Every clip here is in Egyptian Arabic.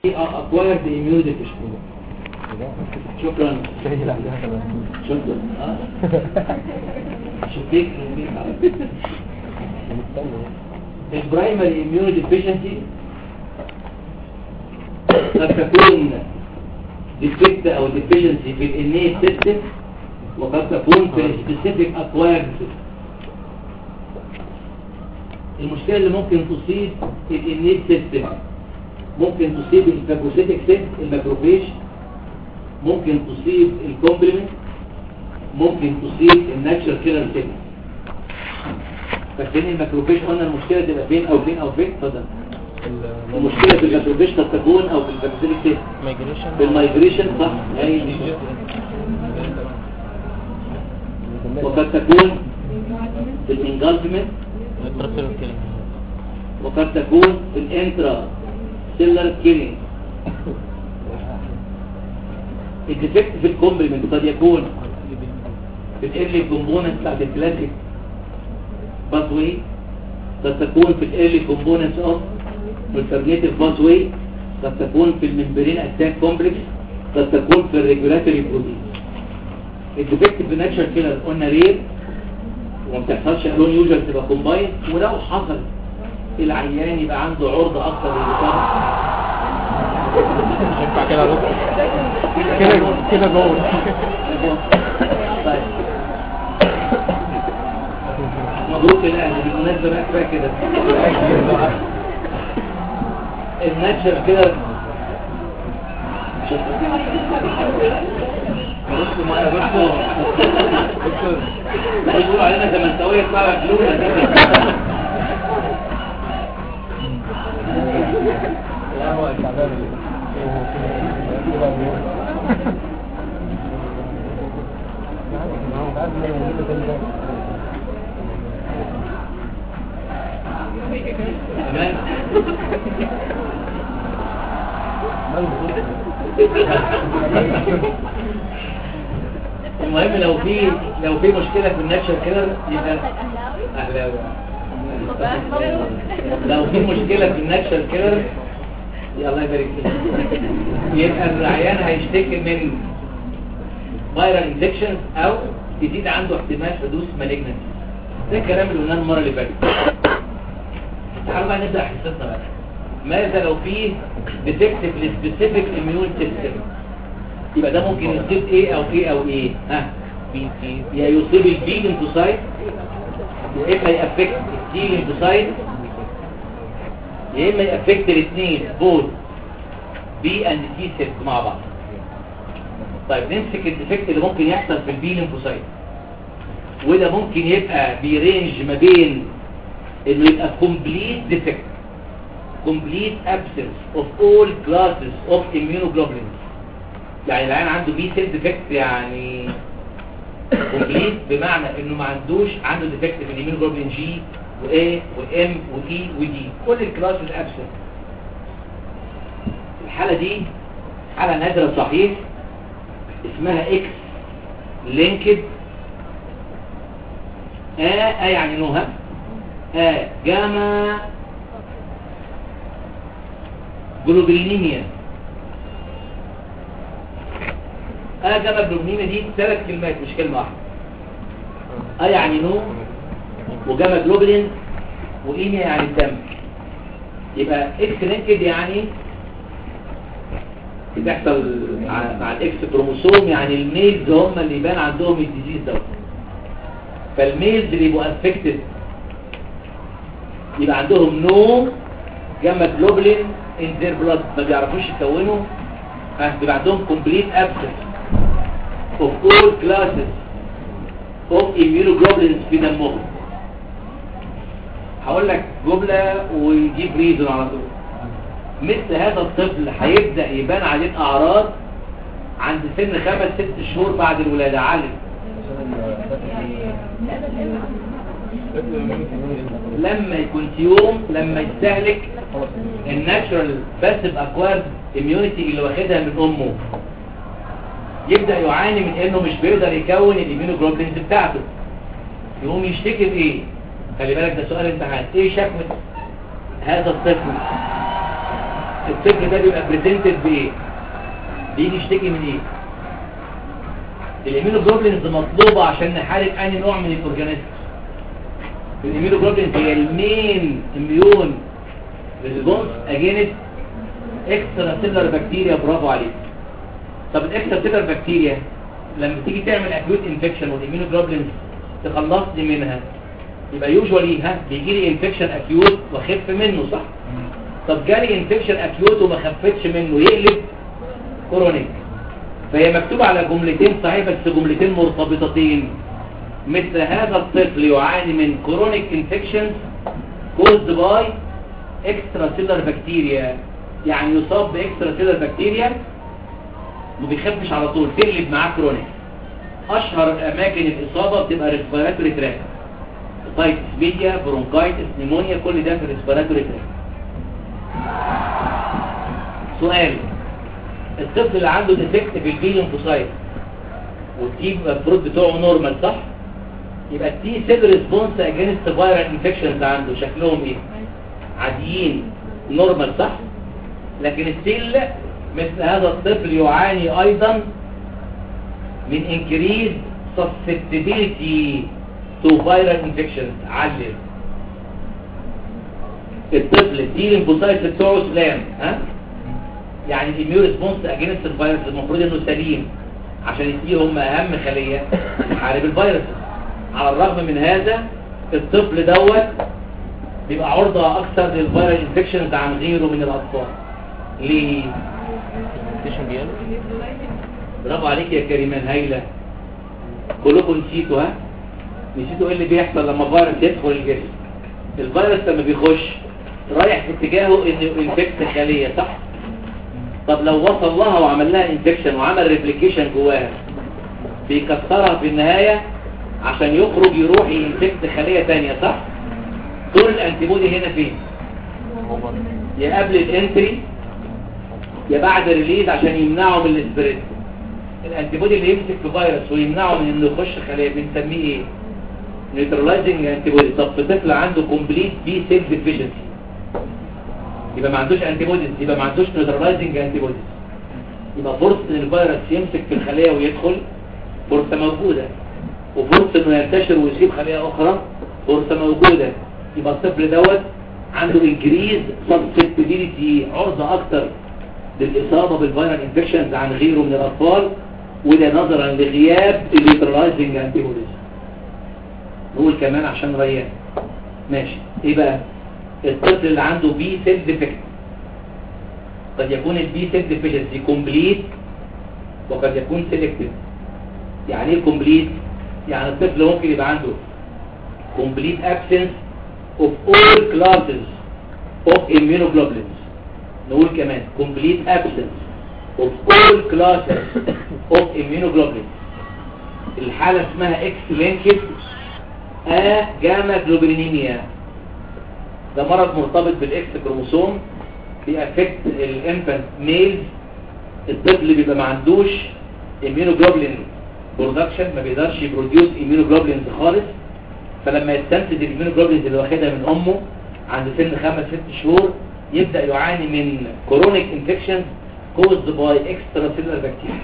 اكوايرد immunity deficiency شكرا شكرا آه. شديك البرايمري immunity deficiency قد تكون defect او deficiency في الانيت سيستم وقد تكون في specific acquired system المشكلة اللي ممكن تصيب الانيت سيستم ممكن تصيب الفاجوسيتك سيست الماكروفيج ممكن تصيب الكومبلمنت ممكن تصيب الناتشر كيلر سيست فاكرين الماكروفيج قلنا المشكلة تبقى فين او فين او فين اتفضل المشكلة في الماكروفيج قد تكون او في الفاجوسيتك سيست مايجريشن بالمايجريشن صح هاي وقد تكون في الانجلفمنت وقد تكون في الانترا سيلر كيلينج الديفكت في الكومبلمنت قد يكون في الايرلي كومبوننت بتاعت الكلاسيك باثوي قد تكون في الايرلي كومبوننتس اوف الفرنيتيف باثوي قد تكون في الممبرين اتاك كومبلكس قد تكون في الريجولاتوري بروتين الديفكت في ناتشر كيلر قلنا رير وما بتحصلش الون يوجر تبقى كومباين ولو حصل العيان يبقى عنده عرضة اكتر للإصابة ينفع كده يا دكتور كده كده جول طيب مبروك الاهل بالمناسبة بقى كفاية كده الناتشر كده بصوا معايا دكتور دكتور لا يقولوا علينا زمنتاوية يطلعوا ياكلونا كده لا هو تعبان تمام المهم لو في لو في مشكلة في الناتشر كده يبقى اهلاوي لو في مشكلة في الناتشر كده يا الله يبارك فيك يبقى العيان هيشتكي من فايرال انفكشن او يزيد عنده احتمال حدوث مالجنسي ده الكلام اللي قلناه المره اللي فاتت تعالوا بقى نبدا حصتنا بقى ماذا لو في ديتكت في السبيسيفيك اميون سيستم يبقى ده ممكن يصيب ايه او ايه او ايه ها يا يصيب البي ليمفوسايت يا اما يأفكت التي ليمفوسايت يا اما يأفكت الاثنين بوث بي اند تي سيلز مع بعض طيب نمسك الديفكت اللي ممكن يحصل في البي ليمفوسايت وده ممكن يبقى بيرينج ما بين انه يبقى complete defect complete absence of all classes of immunoglobulins يعني العيان عنده بي سيل ديفكت يعني complete بمعنى انه ما عندوش عنده ديفكت في الاميونوجلوبولين جي واي وام واي ودي كل الكلاسز ابسنت الحالة دي حالة نادرة صحيح اسمها اكس لينكد آ آ يعني نوها آ جاما جلوبينيميا آ جاما جلوبينيميا دي ثلاث كلمات مش كلمة واحدة آ يعني نو وجاما جلوبين وإيميا يعني الدم يبقى اكس لينكد يعني بتحصل مع مع الاكس كروموسوم يعني الميلز هم اللي يبان عندهم الديزيز ده فالميلز اللي يبقوا افكتد يبقى عندهم نو جاما جلوبولين ان ذير بلاد ما بيعرفوش يكونوا ها بيبقى عندهم كومبليت ابسنس اوف اول كلاسز اوف immunoglobulins في دمهم هقول لك جمله ويجيب ريزون على طول مثل هذا الطفل هيبدأ يبان عليه الأعراض عند سن خمس ست شهور بعد الولادة علم لما يكون يوم لما يستهلك الناتشرال باسيف اكوارد اميونيتي اللي واخدها من امه يبدأ يعاني من انه مش بيقدر يكون الاميونوجلوبولينز بتاعته يقوم يشتكي بايه خلي بالك ده سؤال امتحان ايه شكوى هذا الطفل الطفل ده بيبقى بريزنتد بايه بيجي يشتكي من ايه الاميونوجلوبولينز مطلوبه عشان نحارب اي نوع من الاورجانيزم الاميونوجلوبولينز هي المين اميون ريسبونس اجينست اكسترا سيلر بكتيريا برافو عليك طب الاكسترا سيلر بكتيريا لما تيجي تعمل اكيوت انفكشن والاميونوجلوبولينز تخلصني منها يبقى يوجوالي ها بيجي لي انفكشن اكيوت واخف منه صح طب جالي انفكشن اكيوت وما خفتش منه يقلب كورونيك فهي مكتوبة على جملتين صحيح بس جملتين مرتبطتين مثل هذا الطفل يعاني من كورونيك انفكشن كوزد باي اكسترا سيلر بكتيريا يعني يصاب باكسترا سيلر بكتيريا ما بيخفش على طول تقلب معاه كرونيك اشهر اماكن الاصابه بتبقى ريسبيراتوري تراك اوتايتس ميديا برونكايتس نيمونيا كل ده في الريسبيراتوري تراك سؤال الطفل اللي عنده ديفكت في البي ليمفوسايت والتي المفروض بتوعه نورمال صح يبقى التي سيل ريسبونس اجينست فايرال انفكشنز عنده شكلهم ايه عاديين نورمال صح لكن السيل مثل هذا الطفل يعاني ايضا من انكريز susceptibility to viral infections علل الطفل التي ليمفوسايت بتوعه سلام ها يعني الاميون ريسبونس اجينست الفيروس المفروض انه سليم عشان التي هم اهم خليه تحارب الفيروس على الرغم من هذا الطفل دوت بيبقى عرضة اكثر للفيرال انفكشنز عن غيره من الاطفال ليه برافو عليك يا كريمان هايلة كلكم نسيتوا ها نسيتوا ايه اللي بيحصل لما فيروس يدخل الجسم الفيروس لما بيخش رايح في اتجاهه انه انفكت خلية صح طب لو وصل لها وعمل لها انفكشن وعمل ريبليكيشن جواها بيكسرها في النهاية عشان يخرج يروح ينفكت خلية تانية صح دور الانتيبودي هنا فين يا قبل الانتري يا بعد الريليز عشان يمنعه من السبريد الانتيبودي اللي يمسك في فيروس ويمنعه من انه يخش خلية بنسميه ايه نيوترلايزنج انتيبودي طب في طفل عنده كومبليت بي سيل ديفيشنسي يبقى ما عندوش انتيبوديز يبقى ما عندوش نيوترلايزنج انتيبوديز يبقى فرصة ان الفيروس يمسك في الخلية ويدخل فرصة موجودة وفرصة انه ينتشر ويصيب خلية اخرى فرصة موجودة يبقى الطفل دوت عنده انكريز سبسيبيليتي عرضة اكتر للاصابة بالفيرال انفكشنز عن غيره من الاطفال وده نظرا لغياب النيوترلايزنج انتيبوديز نقول كمان عشان ريان ماشي ايه بقى الطفل اللي عنده بي سيل ديفكت قد يكون البي سيل ديفيشنسي كومبليت وقد يكون سيلكتيف يعني ايه كومبليت يعني الطفل ممكن يبقى عنده complete absence of all classes of immunoglobulins نقول كمان complete absence of all classes of immunoglobulins الحالة اسمها X linked A gamma globulinemia ده مرض مرتبط بالاكس كروموسوم بيأفكت الانفانت ميلز الطفل بيبقى ما عندوش immunoglobulin برودكشن ما بيقدرش يبروديوس immunoglobulins خالص فلما يستنتج الاميونوجلوبولينز اللي واخدها من امه عند سن خمس ست شهور يبدأ يعاني من كورونيك انفكشن كوزد باي اكسترا سيلر بكتيريا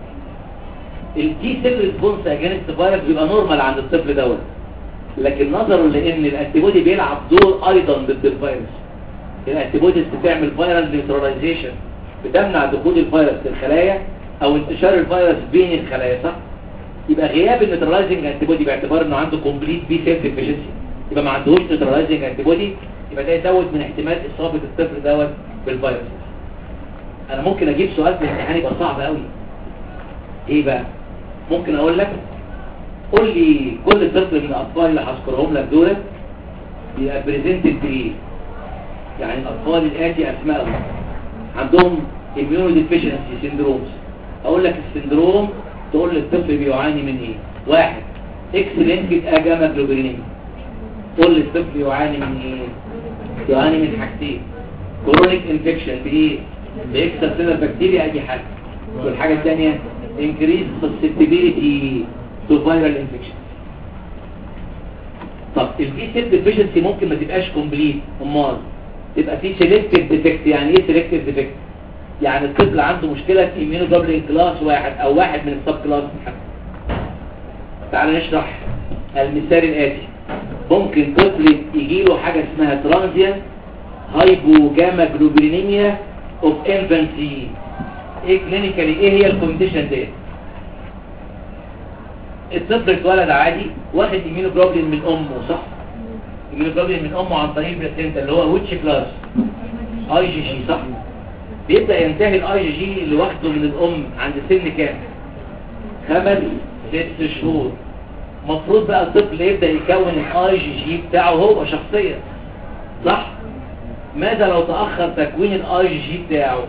التي سيل ريسبونس اجينست فيروس بيبقى نورمال عند الطفل دوت لكن نظرا لان الانتيبودي بيلعب دور ايضا ضد الفيروس الانتيبوديز بتعمل فيرال نيوتراليزيشن بتمنع دخول الفيروس للخلايا او انتشار الفيروس بين الخلايا صح يبقى غياب النيوتراليزنج انتيبودي باعتبار انه عنده كومبليت بي سيل ديفيشنسي يبقى ما عندهوش نيوتراليزنج انتيبودي يبقى ده يزود من احتمال اصابه الطفل دوت بالفيروس انا ممكن اجيب سؤال في الامتحان يبقى صعب قوي ايه بقى ممكن اقول لك قول لي كل طفل من الاطفال اللي هذكرهم لك دول بيبقى بريزنتد بايه يعني الاطفال الاتي اسمائهم عندهم immunodeficiency syndromes اقول لك السندروم تقول للطفل بيعاني من ايه واحد اكس لينكد اجاما جلوبرينيميا تقول للطفل يعاني من ايه يعاني من حاجتين كرونيك انفكشن بايه باكسترا سيلر بكتيريا اي حاجه والحاجه الثانيه increase susceptibility to viral infection طب البي سيل ديفيشنسي ممكن ما تبقاش كومبليت امال تبقى في سيلكتيف ديفكت يعني ايه سيلكتيف ديفكت يعني الطفل عنده مشكله في ايميونوجلوبولين كلاس واحد او واحد من السب كلاس تعال نشرح المثال الاتي ممكن طفل يجي له حاجه اسمها ترانزيان هايبوجاما جلوبولينيميا اوف انفانسي ايه كلينيكالي ايه هي الكونديشن ديت الطفل اتولد عادي واخد ايميونوجلوبولين من امه صح ايميونوجلوبولين من امه عن طريق البلاسينتا اللي هو ويتش كلاس اي جي جي صح بيبدا ينتهي الاي جي جي اللي واخده من الام عند سن كام خمس ست شهور المفروض بقى الطفل يبدا يكون الاي جي جي بتاعه هو شخصيا صح ماذا لو تاخر تكوين الاي جي جي بتاعه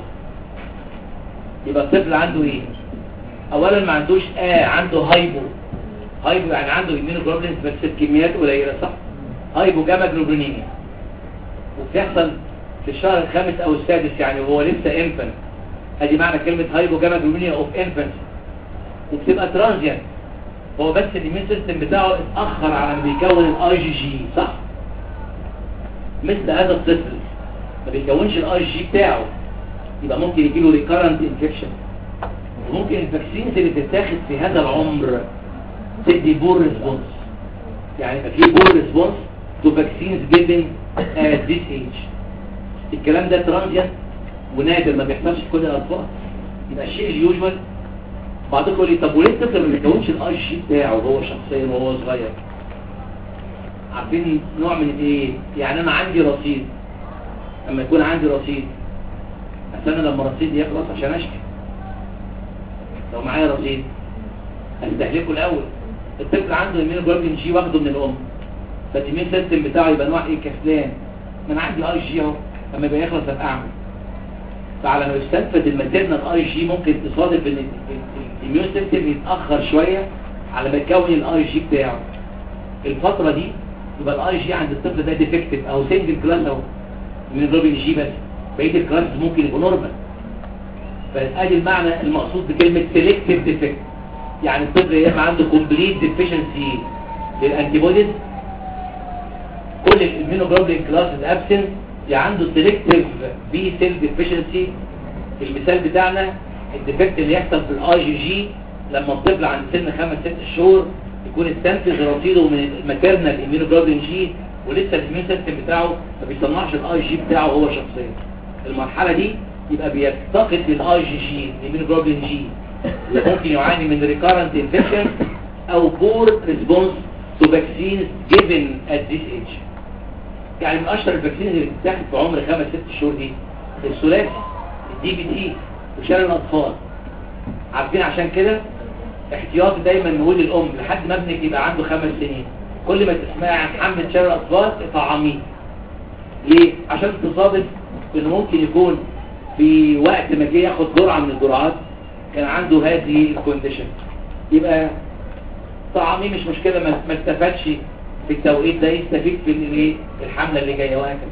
يبقى الطفل عنده ايه اولا ما عندوش اه عنده هايبو هايبو يعني عنده immunoglobulins بس بكميات قليله صح هايبو جاما جلوبولينيميا وبتحصل في الشهر الخامس او السادس يعني وهو لسه انفنت ادي معنى كلمه هايبو جاما جلوبولينيميا اوف انفنت وبتبقى ترانزيانت هو بس الاميون سيستم بتاعه اتاخر على ما بيكون الاي جي جي صح مثل هذا الطفل ما بيكونش الاي جي بتاعه يبقى ممكن يجيله ريكارنت انفكشن وممكن الفاكسينز اللي بتتاخد في هذا العمر تدي بور ريسبونس يعني يبقى في بور ريسبونس تو فاكسينز جيفن ات ذيس ايج الكلام ده ترانزيانت ونادر ما بيحصلش في كل الاطفال يبقى الشيء اليوجوال بعضكم يقول لي طب وليه الطفل ما بيكونش الاي جي بتاعه هو شخصيا وهو صغير عارفين نوع من ايه يعني انا عندي رصيد لما يكون عندي رصيد استنى لما رصيدي يخلص عشان اشحن لو معايا رصيد هستهلكه الاول الطفل عنده immunoglobulin جي واخده من الام فالامين سيستم بتاعه يبقى نوع ايه كسلان ما انا عندي اي جي اهو لما يبقى يخلص ابقى اعمل فعلى ما يستنفذ الماتيرنال اي جي ممكن تصادف ان الاميون سيستم يتاخر شويه على ما يكون الاي جي بتاعه الفتره دي يبقى الاي جي عند الطفل ده ديفكتيف او سنجل كلاس اهو من الروبين جي بس بقيه الكلاس ممكن يبقوا نورمال فادي المعنى المقصود بكلمه سيلكتيف ديفكت يعني الطفل يا اما عنده كومبليت ديفيشنسي للانتي بوديز كل الاميونوجلوبولين كلاسز ابسنت يا عنده سيلكتيف بي سيل ديفيشنسي المثال بتاعنا الديفكت اللي يحصل في الاي جي جي لما الطفل عند سن خمس ست شهور يكون استنفذ رصيده من الماتيرنال اميونوجلوبولين جي ولسه الاميون سيستم بتاعه ما بيصنعش الاي جي بتاعه هو شخصيا المرحله دي يبقى بيفتقد للاي جي جي الاميونوجلوبولين جي ممكن يعاني من recurrent infection او poor response to vaccines given at this age يعني من اشهر الفاكسين اللي بتتاخد في عمر خمس ست شهور دي الثلاثي الدي بي تي وشلل الاطفال عارفين عشان كده احتياطي دايما نقول للام لحد ما ابنك يبقى عنده خمس سنين كل ما تسمعي عن حمل شلل الاطفال طعاميه ليه عشان تصادف انه ممكن يكون في وقت ما جه ياخد جرعه من الجرعات كان عنده هذه الكونديشن يبقى طعامي مش مشكلة ما ما استفادش في التوقيت ده يستفيد في الايه الحملة اللي جاية وهكذا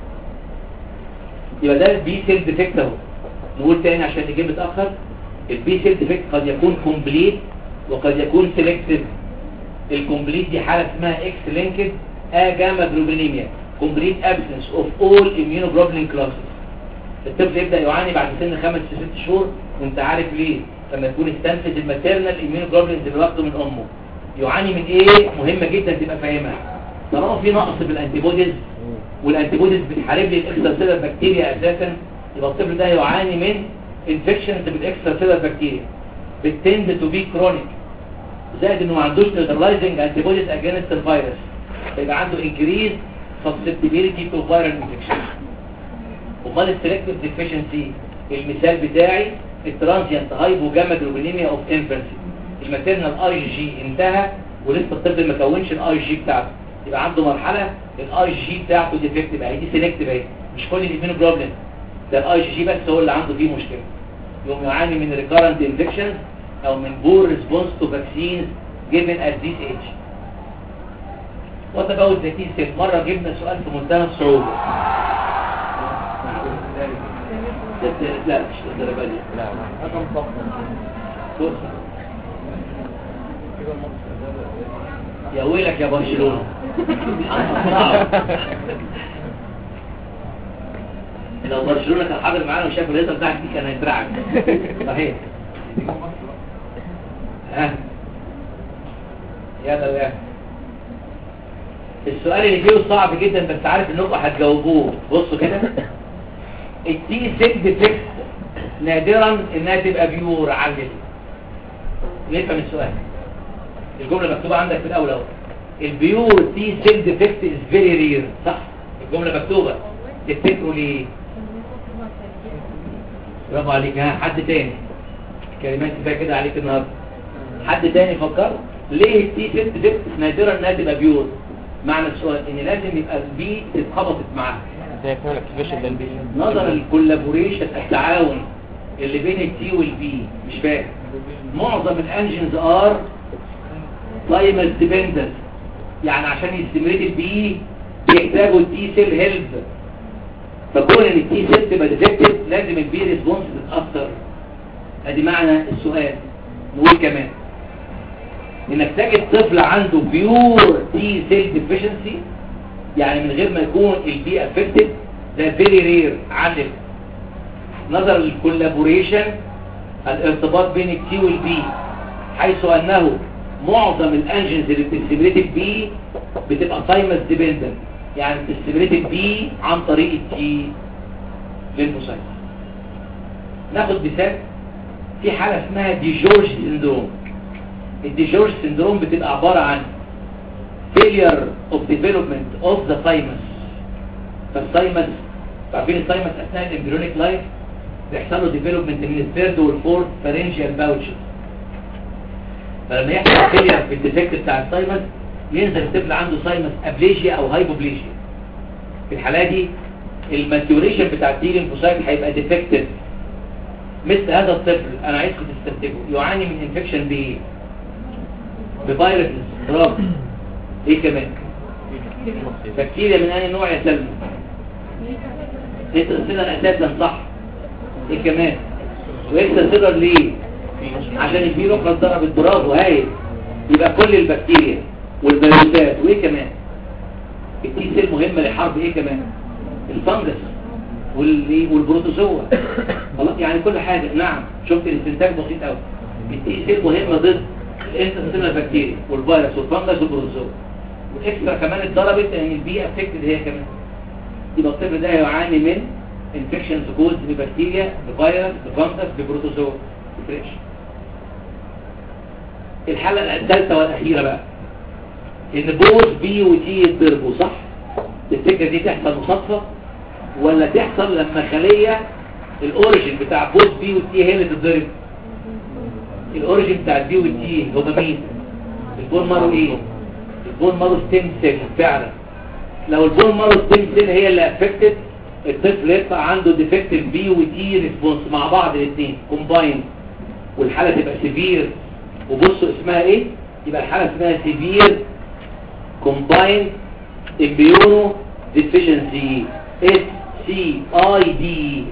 يبقى ده البي سيل ديفكت اهو نقول تاني عشان نجيب متأخر البي سيل ديفكت قد يكون كومبليت وقد يكون سيلكتيف الكومبليت دي حالة اسمها اكس لينكد ا جاما جلوبينيميا كومبليت ابسنس اوف اول immunoglobulin كلاسز الطفل يبدأ يعاني بعد سن خمس ست شهور وانت عارف ليه لما يكون استنفذ الماتيرنال immunoglobulins اللي واخده من امه يعاني من ايه مهمة جدا تبقى فاهمها طالما في نقص في الانتيبوديز والانتيبوديز بتحارب لي الاكسترا سيلر بكتيريا اساسا يبقى الطفل ده يعاني من انفكشنز بالاكسترا سيلر بكتيريا بتند تو بي كرونيك زائد انه ما عندوش نيوترلايزنج انتيبوديز اجينست الفيروس يبقى عنده انكريز susceptibility to viral infection امال السلكتيف ديفيشنسي المثال بتاعي الترانزيانت هايبو جاما جلوبينيميا اوف انفانسي الماتيرنال اي جي انتهى ولسه الطفل ما كونش الاي جي بتاعته يبقى عنده مرحله الاي جي بتاعته ديفكتيف اهي دي سيلكتيف اهي مش كل الاميونو بروبلم ده الاي جي بس هو اللي عنده فيه مشكله يوم يعاني من ريكارنت انفكشن او من بور ريسبونس تو فاكسينز جيفن ات ذيس ايج وات اباوت ذا تي سيل مره جبنا سؤال في منتهى الصعوبه لا مش الدرجه دي لا رقم صفر بص. يا ويلك يا برشلونة صعب. لو برشلونه كان حاضر معانا وشاف الهيصه بتاعك دي كان هيترعب صحيح ها يلا يا السؤال اللي جه صعب جدا بس عارف انكم هتجاوبوه بصوا كده التي سيل ديفكت نادرا انها تبقى بيور علل نفهم السؤال الجمله مكتوبه عندك في الاول اهو البيور تي سيل ديفكت از فيري رير صح الجمله مكتوبه تفتكروا ليه برافو عليك ها حد تاني كلمات كفايه كده عليك النهارده حد تاني فكر ليه التي سيل ديفكت نادرا انها تبقى بيور معنى السؤال ان لازم يبقى البي اتخبطت معاها زي كده الاكتيفيشن للبي نظرا للكولابوريشن التعاون اللي بين التي والبي مش فاهم معظم الانجنز ار تايمر ديبندنت يعني عشان يستمريت البي بيحتاجوا التي سيل هيلب فكون ان التي سيل تبقى ديفكتيف لازم البي ريسبونس تتاثر ادي معنى السؤال نقول كمان انك تجد طفل عنده بيور تي سيل ديفيشنسي يعني من غير ما يكون البي افكتد ده فيري رير علم نظرا للكولابوريشن الارتباط بين التي والبي حيث انه معظم الانجنز اللي بتستمريت البي بتبقى تايمس ديبندنت يعني بتستمريت البي عن طريق التي لينفوسايت ناخد مثال في حالة اسمها دي جورج سندروم الدي جورج سندروم بتبقى عبارة عن failure of development of the thymus فالثايمس عارفين الثايمس اثناء الامبريونيك لايف بيحصل له ديفلوبمنت من الثيرد والفورث فارنجيال باوتشز فلما يحصل فيلير في الديفكت بتاع الثايمس ينزل الطفل عنده ثايمس ابليجيا او هايبوبليجيا في الحاله دي الماتيوريشن بتاع التي ليمفوسايت هيبقى ديفكتيف مثل هذا الطفل انا عايزكم تستنتجوا يعاني من انفكشن بايه بفيروس برافو ايه كمان بكتيريا من اي نوع يا سلمى السيلر اساسا صح ايه كمان واكسترا سيلر ليه عشان الفيروس ضربت برافو هايل يبقى كل البكتيريا والفيروسات وايه كمان التي سيل مهمه لحرب ايه كمان الفنجس وال- والبروتوزوا خلاص يعني كل حاجه نعم شفت الاستنتاج بسيط قوي التي سيل مهمه ضد الانترسيلر بكتيريا والفيروس والفنجس والبروتوزوا والاكسترا كمان اتضربت لان البيئه افكتد هي كمان يبقى الطفل ده يعاني من انفكشنز كوز ببكتيريا بفيروس بفنجس ببروتوزوا فريش الحلقه الثالثه والاخيره بقى ان بوز بي وتي يتضربوا صح الفكره دي تحصل مصادفه ولا تحصل لما خليه الاوريجين بتاع بوز بي وتي هي اللي تتضرب الاوريجين بتاع البي والتي هما مين البون مارو ايه البون مارو ستيم سيل فعلا لو البون مارو ستيم سيل هي اللي افكتد الطفل يطلع عنده ديفكتيف بي وتي ريسبونس مع بعض الاثنين كومباين والحاله تبقى سيفير وبصوا اسمها ايه يبقى الحاله اسمها سيفير كومباين امبيونو ديفيشنسي اس سي اي دي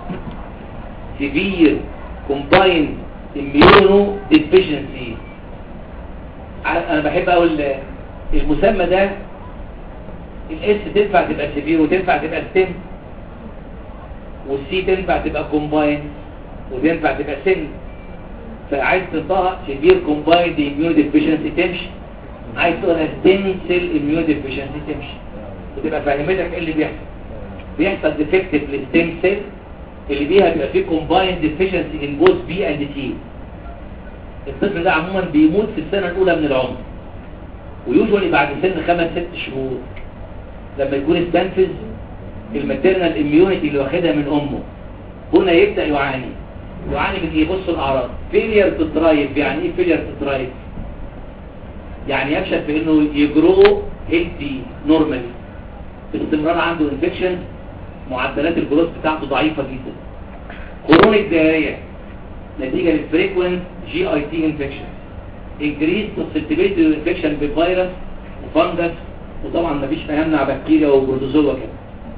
سيفير كومباين اميونو ديفيشنسي انا بحب اقول المسمى ده الاس تنفع تبقى سيفير وتنفع تبقى ستيم والسي تنفع تبقى كومباين وتنفع تبقى سن فعايز تنطقها سيفير كومبايند اميونو ديفيشنسي تمشي عايز تقولها ستيم سيل اميونو ديفيشنسي تمشي وتبقى فهمتك ايه اللي بيحصل بيحصل ديفكتيف للستيم سيل اللي بيها بيبقى فيه كومبايند ديفيشنسي ان بوث بي اند تي الطفل ده عموما بيموت في السنه الاولى من العمر ويوجوالي بعد سن خمس ست شهور لما يكون استنفذ الماتيرنال اميونيتي اللي واخدها من امه هنا يبدا يعاني يعاني من ايه بصوا الاعراض فيلير تو درايف يعني ايه فيلير تو درايف يعني يفشل في انه يجرو هيلثي نورمالي باستمرار عنده انفكشن معدلات الجروث بتاعته ضعيفة جدا كرونيك دايريا نتيجة للفريكوينت جي اي تي انفكشن انكريز سسبتبيلتي للانفكشن بفيروس وفنجس وطبعا مفيش ما يمنع بكتيريا وبروتوزوا كده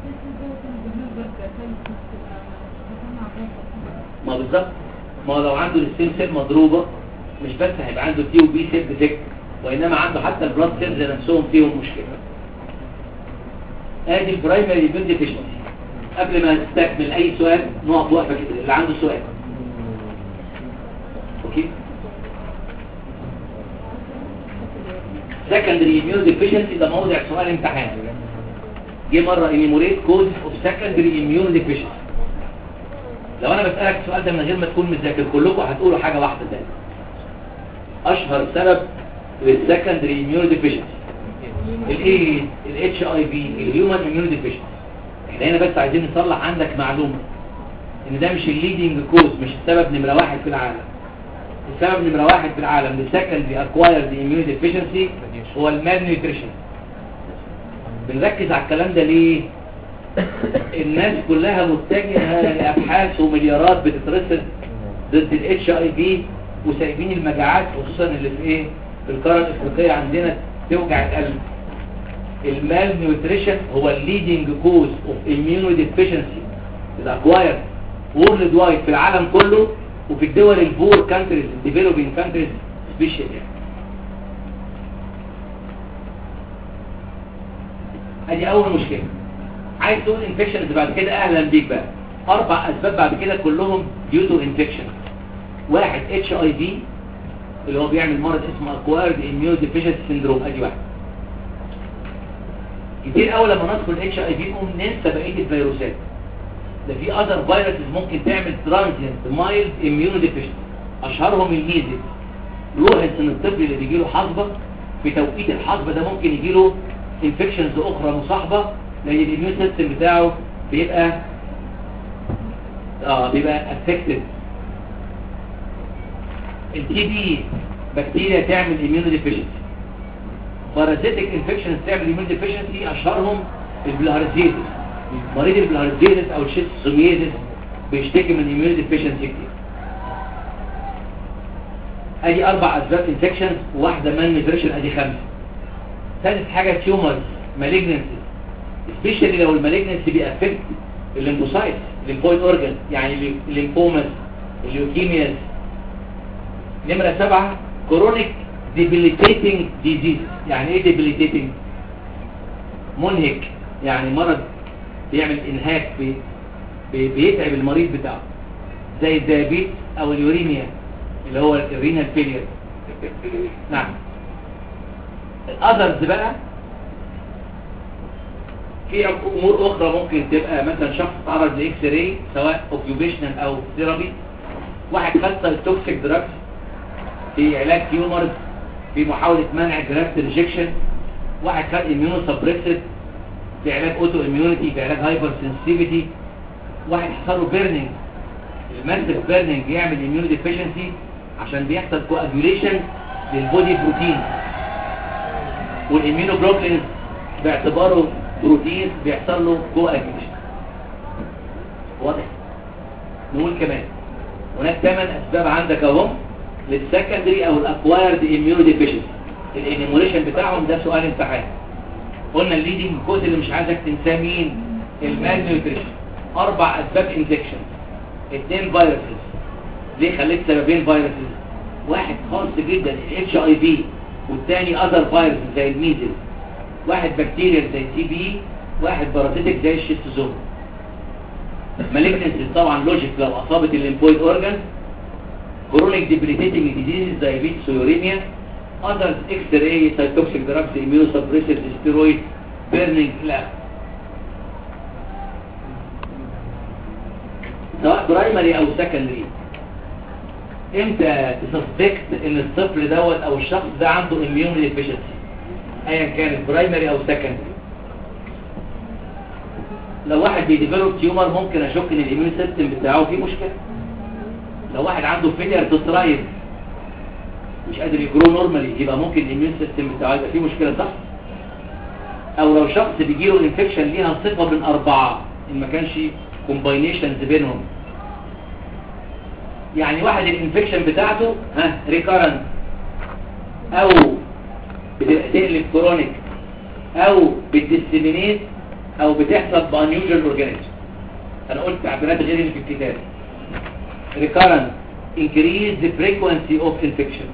ما بالظبط ما هو لو عنده الستيم سيل مضروبة مش بس هيبقى عنده تي وبي سيل ديفكت وانما عنده حتى البلاد سيلز نفسهم فيهم مشكلة ادي البرايمري بيل ديفيشنسي قبل ما تستكمل اي سؤال نقف وقفه كده اللي عنده سؤال اوكي secondary immune deficiency ده موضع سؤال امتحان جه مره enumerate causes of secondary immune deficiency لو انا بسالك السؤال ده من غير ما تكون مذاكر كلكم هتقولوا حاجه واحده تاني اشهر سبب للسكندري immune deficiency الايه الاتش اي بي الهيومن اميون ديفيشنسي احنا هنا بس عايزين نصلح عندك معلومه ان ده مش الليدنج كوز مش السبب نمره واحد في العالم السبب نمره واحد في العالم للسكندري اكوايرد اميون ديفيشنسي هو المال نيوتريشن بنركز على الكلام ده ليه الناس كلها متجهه لابحاث ومليارات بتترصد ضد الاتش اي بي وسايبين المجاعات خصوصا اللي في ايه في القاره الافريقيه عندنا توجع القلب المال نيوتريشن هو الليدنج كوز اوف اميونو ديفيشنسي الاكوايرد وورلد وايد في العالم كله وفي الدول البور كانتريز الديفلوبينج كانتريز سبيشال يعني ادي اول مشكله عايز تقول انفكشنز بعد كده اهلا بيك بقى اربع اسباب بعد كده كلهم ديو تو انفكشن واحد اتش اي في اللي هو بيعمل مرض اسمه acquired immune deficiency syndrome ادي واحد كتير قوي لما ندخل اتش اي في نقوم ننسى بقيه الفيروسات ده في اذر فيروسز ممكن تعمل ترانزيانت مايلد اميون ديفيشنسي اشهرهم الميزل لوحظ ان الطفل اللي بيجي له حصبه في توقيت الحصبه ده ممكن يجي له انفكشنز اخرى مصاحبه لان الاميون سيستم بتاعه بيبقى اه بيبقى افكتد التي بي بكتيريا تعمل اميون ديفيشنسي بارازيتك انفكشنز تعمل اميون ديفيشنسي اشهرهم البلهارزيتس مريض البلهارزيتس او الشيستوميزيس بيشتكي من اميون ديفيشنسي كتير ادي اربع اسباب انفكشنز وواحده مان نيوتريشن ادي خمسه ثالث حاجه تيومرز مالجنسي سبيشالي لو المالجنسي بيأفكت الليمفوسايتس الليمفويد اورجان يعني الليمفوماس الليوكيمياز نمرة سبعة كرونيك debilitating disease يعني ايه debilitating منهك يعني مرض بيعمل انهاك بي بي بيتعب المريض بتاعه زي الديابيت او اليوريميا اللي هو الرينال فيلير نعم الاذرز بقى في امور اخرى ممكن تبقى مثلا شخص تعرض لاكس راي سواء اوكيوبيشنال او ثيرابي واحد خد التوكسيك دراجز في علاج تيومرز في محاولة منع جرافت ريجكشن واحد خد اميونو سبريسيف في علاج اوتو اميونيتي في علاج هايبر سنسيتيفيتي واحد حصل له بيرنينج الماسيف بيرنينج يعمل اميونو ديفيشنسي عشان بيحصل كواجوليشن للبودي بروتين والاميونوجلوبولينز باعتباره بروتين بيحصل له كواجوليشن واضح نقول كمان هناك ثمان اسباب عندك اهو للسكندري او الاكوايرد اميونو ديفيشنسي الانيموليشن بتاعهم ده سؤال امتحان قلنا الليدنج كوز اللي مش عايزك تنساه مين المان نيوتريشن اربع اسباب انفكشن اثنين فيروسز ليه خليت سببين فيروسز واحد خاص جدا الاتش اي في والثاني اذر فيروس زي الميزل واحد بكتيريا زي التي بي واحد بارازيتك زي الشيستوزوم مالجنسي طبعا لوجيك لو اصابت الليمفويد اورجان chronic debilitating diseases diabetes uremia others x-ray cytotoxic drugs immunosuppressive steroid burning لا سواء برايمري او سكندري امتى تسسبكت ان الطفل دوت او الشخص ده عنده immune deficiency ايا كانت برايمري او سكندري لو واحد بيديفلوب تيومر ممكن اشك ان الاميون سيستم بتاعه فيه مشكله لو واحد عنده فيلير تسترايد مش قادر يجرو نورمالي يبقى ممكن الاميون سيستم بتاعه يبقى فيه مشكله صح او لو شخص بيجيله انفكشن ليها صفه من اربعه ان ما كانش كومباينيشنز بينهم يعني واحد الانفكشن بتاعته ها ريكارنت او بتقلب كرونيك او بتديسيمينيت او بتحصل بانيوجوال اورجانيزم انا قلت تعبيرات غير اللي في الكتاب recurrent increase the frequency of infection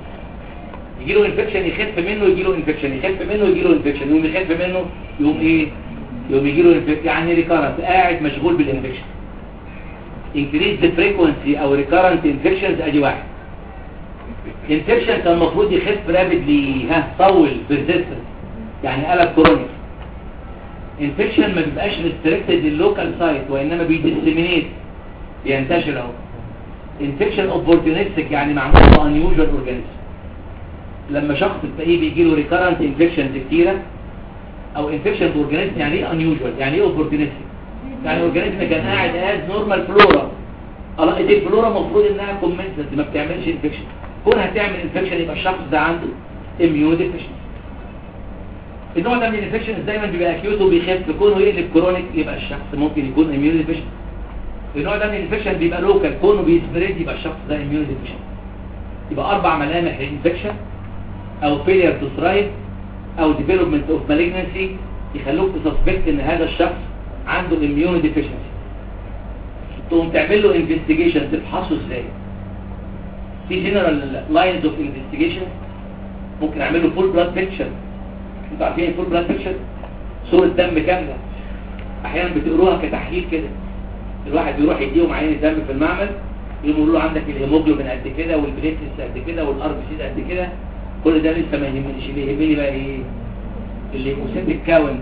يجي له انفكشن يخف منه يجي له انفكشن يخف منه يجي له انفكشن يقوم يخف منه يقوم ايه يقوم يجي له يعني ريكارنت قاعد مشغول بالانفكشن increase the frequency او recurrent infections ادي واحد infection كان المفروض يخف رابيدلي ها طول persistent يعني قلب كرونيك infection ما بيبقاش restricted لللوكال سايت وانما بيديسيمينيت بينتشر اهو infection opportunistic يعني معمول له unusual organism لما شخص تلاقيه بيجي له recurrent infections كتيره او infection organism يعني ايه unusual يعني ايه opportunistic يعني اورجانيزم كان قاعد از نورمال فلورا الله دي الفلورا المفروض انها كومنسنت ما بتعملش انفكشن كون هتعمل انفكشن يبقى الشخص ده عنده اميون ديفيشن النوع ده من الانفكشن دايما بيبقى اكيوت وبيخف كونه يقلب كرونيك يبقى الشخص ممكن يكون اميون ديفيشن النوع ده من الانفكشن بيبقى لوكال كونه بيسبريد يبقى الشخص ده اميون ديفيشن يبقى اربع ملامح الانفكشن او فيلير تو ثرايف او ديفلوبمنت اوف مالجنسي يخلوك تسسبكت ان هذا الشخص عنده اميون ديفيشنسي تقوم تعمل له انفستيجيشن تفحصه ازاي في جنرال لاينز اوف انفستيجيشن ممكن اعمل له فول بلاد بيكتشر انتوا عارفين الفول بلاد بيكتشر صوره دم كامله احيانا بتقروها كتحليل كده الواحد بيروح يديهم عينه دم في المعمل يقولوا له عندك الهيموجلوبين قد كده والبليتلس قد كده والار بي سي قد كده كل ده لسه ما يهمنيش اللي يهمني بقى ايه الليكوسيتيك كاونت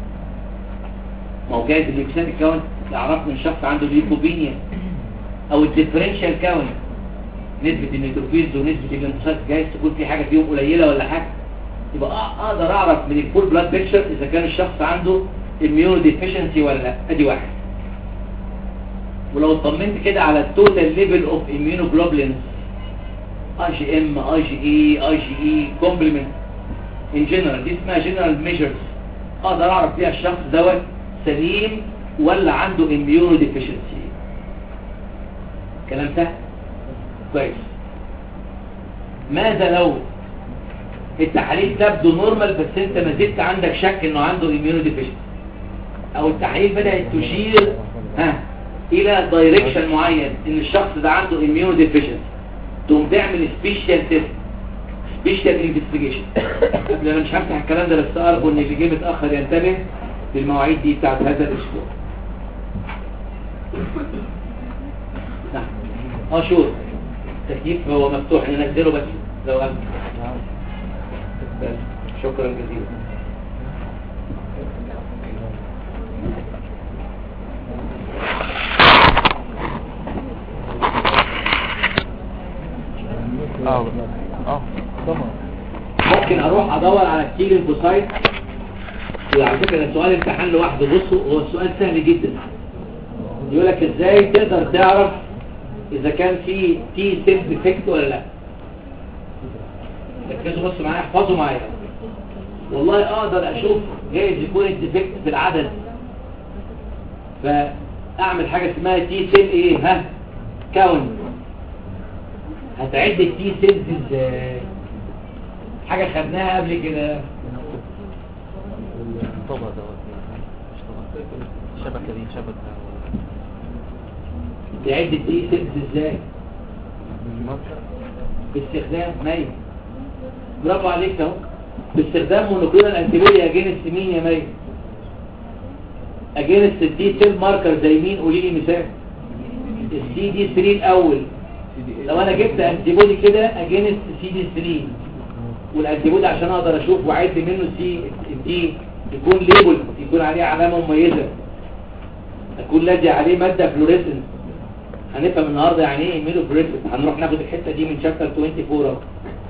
ما هو جايز الليكوسيتيك كاونت يعرف من شخص عنده ليكوبينيا او الديفرنشال كاونت نسبة النيتروفيلز ونسبة الانتصاد جايز تكون في حاجة فيهم قليلة ولا حاجة يبقى أ- اقدر اعرف من الفول بلاد بيكتشر اذا كان الشخص عنده immuno deficiency ولا لا ادي واحد ولو اطمنت كده على التوتال ليفل اوف immunoglobulins اي جي ام اي جي اي اي جي اي كومبلمنت ان جنرال دي اسمها جنرال ميجرز اقدر اعرف فيها الشخص دوت سليم ولا عنده اميونو ديفيشنسي كلام سهل كويس ماذا لو التحاليل تبدو نورمال بس انت ما زلت عندك شك انه عنده اميونو ديفيشنسي او التحاليل بدات تشير ها الى دايركشن معين ان الشخص ده عنده اميونو ديفيشنسي تقوم تعمل سبيشال تيست سبيشال انفستيجيشن قبل انا مش هفتح الكلام ده بس ارجو ان اللي جه متاخر ينتبه للمواعيد دي بتاعت هذا الاسبوع نعم اه شور التكييف هو مفتوح ننزله بس لو أمكن بس شكرا جزيلا اه اه ممكن اروح ادور على كتير البوسايت وعلى فكره ده سؤال امتحان لوحده بصوا هو السؤال سهل جدا يقول لك ازاي تقدر تعرف اذا كان في تي سيل ديفكت ولا لا ركزوا بصوا معايا احفظوا معايا والله اقدر اشوف جايز يكون الديفكت في العدد فاعمل حاجه اسمها تي سيل ايه ها كاونت هتعد التي سيلز ازاي حاجه خدناها قبل كده طبعا دوت الشبكة دي شبكة تعد التي سيلز ازاي باستخدام مي برافو عليك اهو باستخدام مونوكلونال انتيبودي اجينست مين يا مي اجينست الدي سيل ماركر زي مين قولي لي مثال السي دي 3 الاول لو انا جبت انتيبودي كده اجينست سي دي 3 والانتيبودي عشان اقدر اشوف واعد منه سي دي يكون ليبل يكون عليه علامه مميزه اكون لاجي عليه ماده فلوريسنت هنفهم النهارده يعني ايه ايميلو فلوريسنت هنروح ناخد الحته دي من شابتر 24 اهو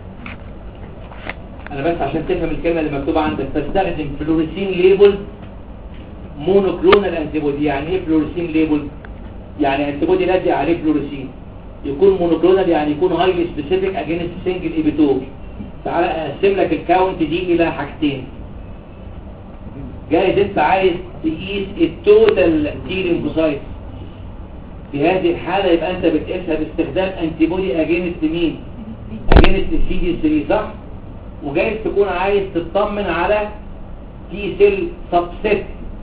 انا بس عشان تفهم الكلمه اللي مكتوبه عندك بستخدم فلوريسين ليبل مونوكلونال انتيبودي يعني ايه فلوريسين ليبل يعني انتيبودي لاجي عليه فلوريسين يكون مونوكلونال يعني يكون هايلي سبيسيفيك اجينست سنجل ايبيتوب تعالى اقسم لك الكاونت دي الى حاجتين جايز انت عايز تقيس التوتال تي ليمفوسايت في هذه الحالة يبقى انت بتقيسها باستخدام انتيبودي اجينست مين اجينست السي دي 3 صح وجايز تكون عايز تطمن على تي سيل سبسيت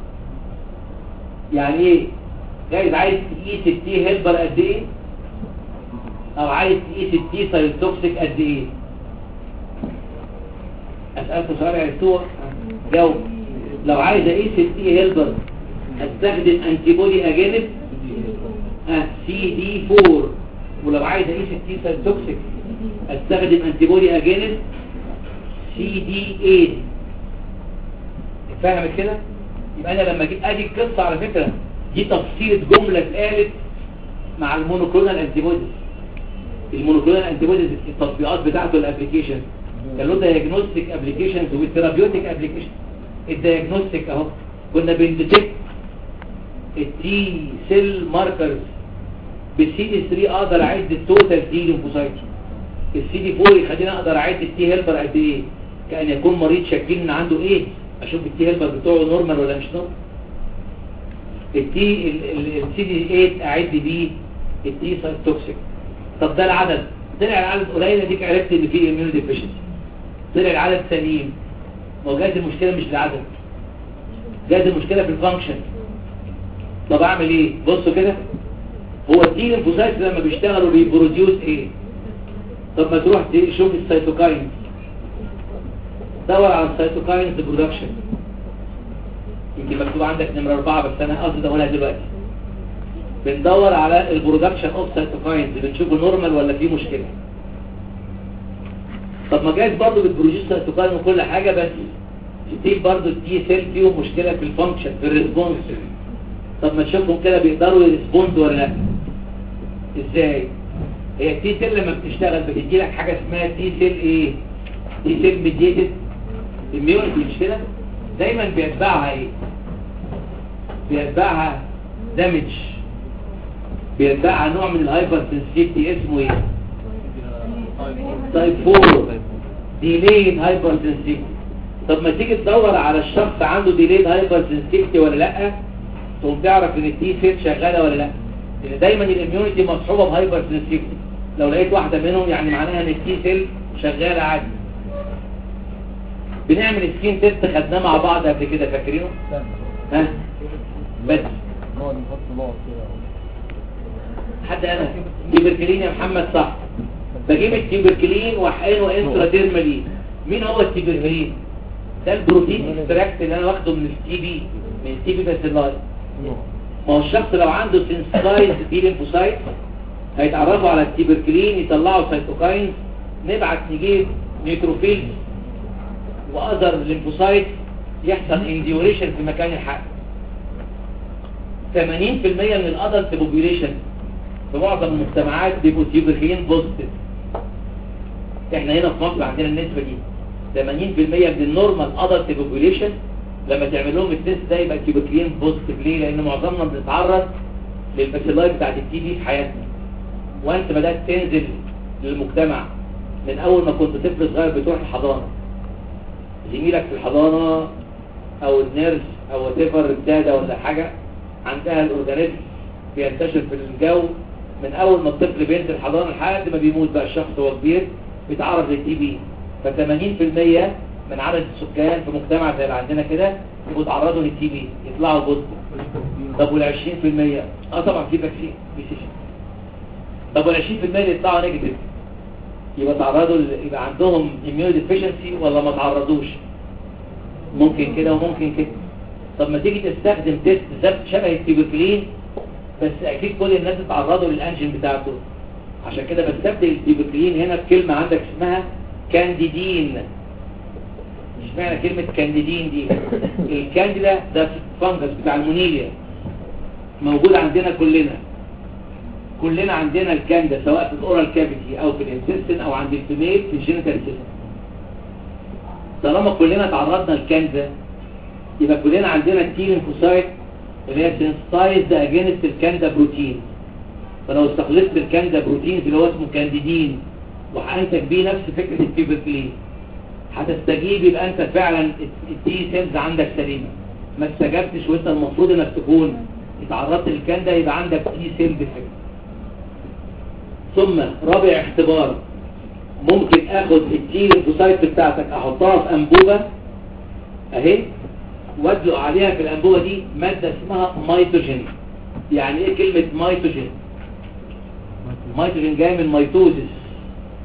يعني ايه جايز عايز تقيس التي هيلبر قد ايه او عايز تقيس التي سايتوكسيك قد ايه اسالكم سؤال عرفتوه جاوب لو عايز اقيس التي هيلبر استخدم انتي بودي اجانب سي دي 4 ولو عايز اقيس التي سيل توكسيك استخدم انتي بودي اجانب سي دي 8 فاهمت كده يبقى انا لما جيت ادي القصه على فكره دي تفصيله جمله اتقالت مع المونوكلونال انتي بوديز المونوكلونال انتي بوديز التطبيقات بتاعته الابلكيشن كان له دايجنوستيك ابلكيشنز وثيرابيوتيك ابلكيشن الدايجنوستيك اهو كنا بنديتكت التي سيل ماركرز بالسي دي 3 اقدر اعد التوتال تي ليمفوسايت السي دي 4 يخليني اقدر اعد التي هيلبر قد ايه كان يكون مريض شاكين ان عنده ايه اشوف التي هيلبر بتوعه نورمال ولا مش نورمال التي السي دي 8 اعد بيه التي سايت توكسيك طب ده العدد طلع العدد قليل اديك عرفت ان في اميون ديفيشنسي طلع العدد سليم ما هو جاز المشكله مش العدد جاز المشكله في الفانكشن طب اعمل ايه بصوا كده هو التي ليمفوسايتس لما بيشتغلوا بيبروديوس ايه طب ما تروح تشوف السيتوكاينز دور على السيتوكاينز برودكشن يمكن مكتوب عندك نمرة أربعة بس أنا قصدي أقولها دلوقتي بندور على البرودكشن اوف سيتوكاينز بنشوفه نورمال ولا فيه مشكلة طب ما جايز برضه بتبروجيس سيتوكاين وكل حاجة بس ستيل برضه التي سيل فيهم مشكلة في الفانكشن في الريسبونس طب ما تشوفهم كده بيقدروا يريسبوند ولا لا ازاي هي التي سيل لما بتشتغل بتدي لك حاجة اسمها تي سيل ايه تي سيل ميديتد اميونيتي مش كده دايما بيتبعها ايه بيتبعها دامج بيتبعها نوع من الهايبر سنسيتي اسمه ايه تايب 4 ديليد هايبر سنسيتي طب ما تيجي تدور على الشخص عنده ديليد هايبر سنسيتي ولا لا تقوم تعرف ان التي سيل شغاله ولا لا لان دايما الاميونيتي مصحوبه بهايبر سنسيتي لو لقيت واحده منهم يعني معناها ان التي سيل شغاله عادي بنعمل سكين تيست خدناه مع بعض قبل كده فاكرينه ها بس نقعد نحط بعض كده حد انا تيبركلين يا محمد صح بجيب التيبركلين واحقنه انتراتيرمالي مين هو التيبركلين ده البروتين اكستراكت اللي انا واخده من التي بي من التي بي باسيلاي ما هو الشخص لو عنده سنسايز دي ليمفوسايت هيتعرفوا على التيبركلين يطلعوا سيتوكاين نبعت نجيب نيتروفيل واذر ليمفوسايت يحصل انديوريشن في مكان الحق 80% من الادلت بوبيوليشن في معظم المجتمعات بيبقوا تيوبركلين بوزيتيف احنا هنا في مصر عندنا النسبة دي 80% من النورمال ادلت بوبيوليشن لما تعمل لهم التست ده يبقى تيوبركلين بوزيتيف ليه لان معظمنا بنتعرض للباسيلاي بتاعت التي بي في حياتنا وانت بدات تنزل للمجتمع من اول ما كنت طفل صغير بتروح الحضانه زميلك في الحضانه او النيرس او وات الداده ولا حاجه عندها الاورجانيزم بينتشر في الجو من اول ما الطفل بينزل حضانه لحد ما بيموت بقى الشخص هو كبير بيتعرض للتي بي ف 80% من عدد السكان في مجتمع زي اللي عندنا كده يبقوا اتعرضوا للتي بي يطلعوا بوزيتيف طب وال 20% اه طبعا في فاكسين بيسيشن طب وال 20% اللي يطلعوا نيجاتيف يبقى تعرضوا ل- يبقى عندهم اميون ديفيشنسي ولا ما تعرضوش ممكن كده وممكن كده طب ما تيجي تستخدم تيست زب- شبه التيبوكلين بس اكيد كل الناس اتعرضوا للانجين بتاعته عشان كده بستبدل التيبوكلين هنا بكلمة عندك اسمها كانديدين مش معنى كلمة كانديدين دي الكانديدا ده فانجس بتاع المونيليا موجود عندنا كلنا كلنا عندنا الكاندا سواء في الاورال كافيتي او في الانتستين او عند الفيميل في الجينيتال سيستم طالما كلنا تعرضنا للكاندا يبقى كلنا عندنا التي ليمفوسايت اللي هي سنسايزد اجينست الكاندا بروتين فلو استخلصت الكاندا بروتين اللي هو اسمه كانديدين وحقنتك بيه نفس فكره التيبركلين هتستجيب يبقى انت فعلا التي سيلز عندك سليمه ما استجبتش وانت المفروض انك تكون اتعرضت للكاندا يبقى عندك تي سيل ديفكت ثم رابع اختبار ممكن اخد التي ليمفوسايت بتاعتك احطها في انبوبه اهي وادلق عليها في الانبوبه دي ماده اسمها ميتوجين يعني ايه كلمه ميتوجين ميتوجين جاي من ميتوزيس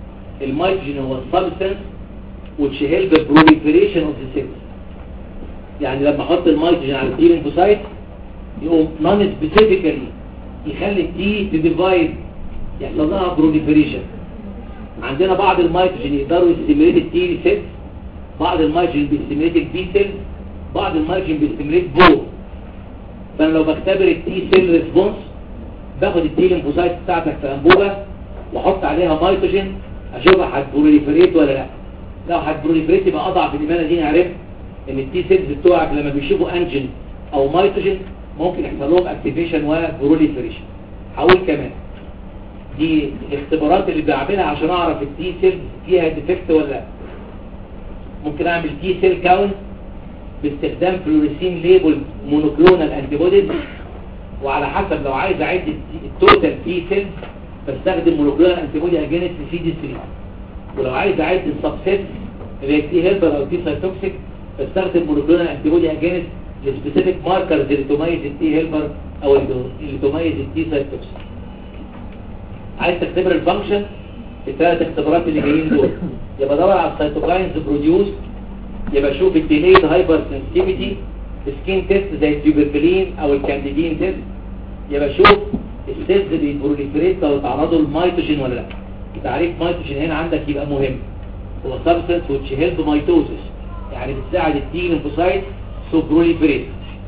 الميتوجين هو السبستنس which help the proliferation of the cells يعني لما احط الميتروجين على التي ليمفوسايت يقوم نون سبيسيفيكالي يخلي التي تديفايد يحصل لها بروليفريشن عندنا بعض الميتروجين يقدروا يستمريت التي سيلز بعض الميتروجين بيستمريت البي سيلز بعض الميتروجين بيستمريت بو فانا لو بختبر التي سيل ريسبونس باخد التي ليمفوسايت بتاعتك في انبوبه واحط عليها ميتروجين اشوفها هتبروليفريت ولا لا لو هتبروليفريت يبقى اضعف الايمان دي عرفت ان التي سيلز بتوعك لما بيشوفوا انجن او ميتروجين ممكن يحصل لهم اكتيفيشن وبروليفريشن هقول كمان دي الاختبارات اللي بعملها عشان اعرف التي سيلز فيها ديفكت ولا لا ممكن اعمل تي سيل كاونت باستخدام فلوريسين ليبل مونوكلونال انتي بوديز وعلى حسب لو عايز اعد التوتال تي سيلز بستخدم مونوكلونال انتي بودي اجينست سي دي 3 ولو عايز اعد السبسيت اللي هي تي هيلبر او تي سايتوكسيك بستخدم مونوكلونال انتي بودي اجينست السبيسيفيك ماركرز اللي تميز التي هيلبر او اللي تميز التي سايتوكسيك عايز تختبر الفانكشن الثلاث اختبارات اللي جايين دول يبقى دور على السيتوكاينز بروديوس يبقى شوف الديليد هايبر سنسيتيفيتي سكين تيست زي التيوبركلين او الكانديدين تيست يبقى شوف السيلز بيبروليفريت لو تعرضوا للميتوجين ولا لا تعريف ميتوجين هنا عندك يبقى مهم هو سبستنس which help ميتوزس يعني بتساعد التي ليمفوسايت تو بروليفريت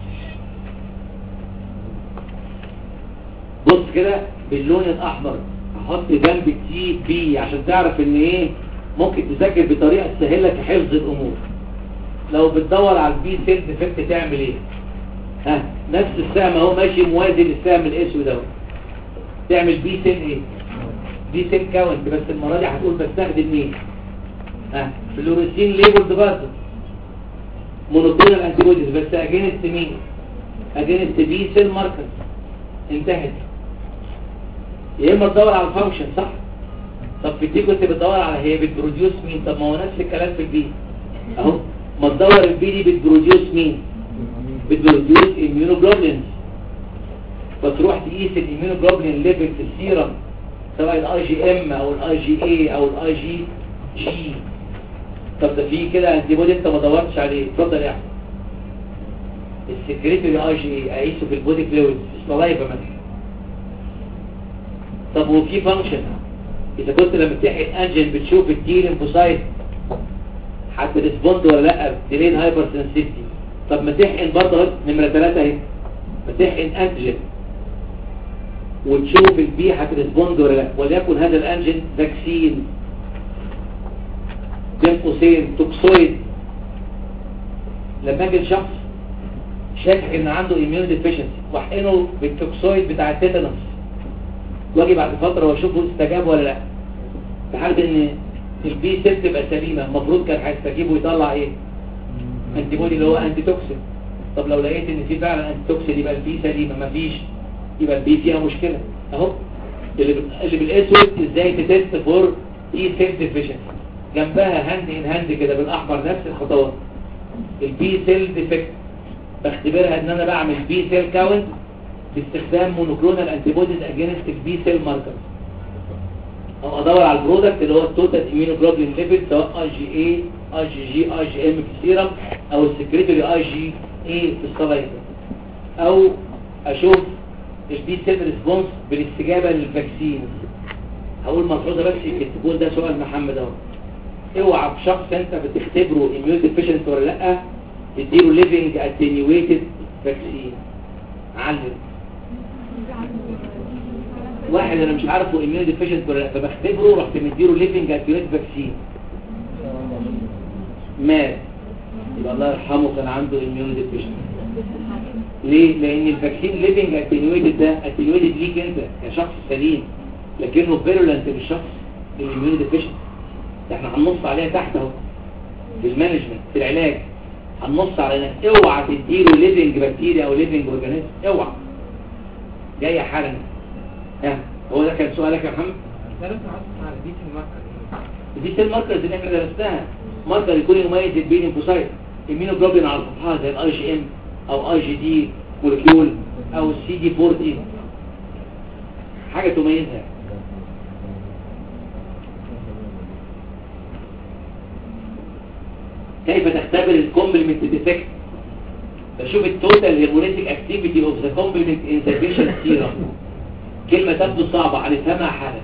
بص كده باللون الاحمر هحط جنب التي بي عشان تعرف ان ايه ممكن تذاكر بطريقه تسهل لك حفظ الامور لو بتدور على البي سيل ديفكت تعمل ايه ها نفس السهم اهو ماشي موازي للسهم الاسود اهو تعمل بي سيل ايه بي سيل كاونت بس المره دي هتقول بستخدم مين ها فلوريسين ليبلد برضه مونوكلونال انتي بوديز بس اجينست مين اجينست بي سيل ماركر انتهت يا اما تدور على الفانكشن صح طب في دي كنت بتدور على هي بتبروديوس مين طب ما هو نفس الكلام في البي اهو ما تدور البي دي بتبروديوس مين بتبروديوس immunoglobulins فتروح تقيس الاميونوجلوبولين ليفل في السيرم سواء الاي جي ام او الاي جي اي او الاي جي جي طب ده في كده انتي بودي انت ما دورتش عليه اتفضل يا احمد السكريتوري اي جي اي اقيسه في البودي فلويد الصلايبه مثلا طب وفي فانكشن اذا كنت لما تحقن انجن بتشوف التي ليمفوسايت هتريسبوند ولا لا ديلين هايبر سنسيتي طب ما تحقن برضه نمره 3 اهي ما تحقن انجن وتشوف البي هتريسبوند ولا لا وليكن هذا الانجن فاكسين بين قوسين توكسويد لما اجي لشخص شاكك ان عنده اميون ديفيشنسي واحقنه بالتوكسويد بتاع التيتانوس واجي بعد فتره واشوفه استجاب ولا لا في حاله ان البي سيل تبقى سليمه المفروض كان هيستجيب ويطلع ايه انتي بودي اللي هو انتي توكسين طب لو لقيت ان في فعلا انتي توكسين يبقى البي سليمه مفيش يبقى البي فيها مشكله اهو اللي بال... اللي بالاسود ازاي تتست فور اي سيل ديفيشنسي جنبها هاند ان هاند كده بالاحمر نفس الخطوات البي سيل ديفكت بختبرها ان انا بعمل بي سيل كاونت باستخدام مونوكلونال انتي بوديز اجينست البي سيل ماركرز او ادور على البرودكت اللي هو التوتال اميونوجلوبولين ليفل سواء اي جي اي اي جي جي اي جي ام في السيرم او السكريتوري اي جي اي في الصلايب او اشوف البي سيل ريسبونس بالاستجابه للفاكسين هقول ملحوظه بس يكتبوا ده سؤال محمد اهو اوعى في شخص انت بتختبره اميون ديفيشنت ولا لا تديله ليفنج اتنيويتد فاكسين علم واحد انا مش عارفه اميون ديفيشنت ولا لا فبختبره رحت مديله ليفنج اتنيويتد فاكسين مات يبقى الله يرحمه كان عنده اميون ديفيشنت ليه؟ لان الفاكسين ليفنج اتنيويتد ده اتنيويتد ليك انت كشخص سليم لكنه فيرولنت للشخص الاميون ديفيشنت احنا هننص عليها تحت اهو في المانجمنت في العلاج هننص على انك اوعى تديله ليفنج بكتيريا او ليفنج اورجانيزم اوعى جايه حالا ها هو ده كان سؤالك يا محمد دي سيل ماركرز اللي احنا درسناها ماركر يكون يميز البين انفوسايت المينوجلوبين على سطحها زي الاي جي ام او اي جي دي مولكيول او السي دي 40 حاجه تميزها كيف تختبر الكومبلمنت ديفكت بشوف التوتال هيموليتيك اكتيفيتي اوف ذا كومبلمنت ان ذا بيشنت سيرم كلمه تبدو صعبه هنفهمها حالا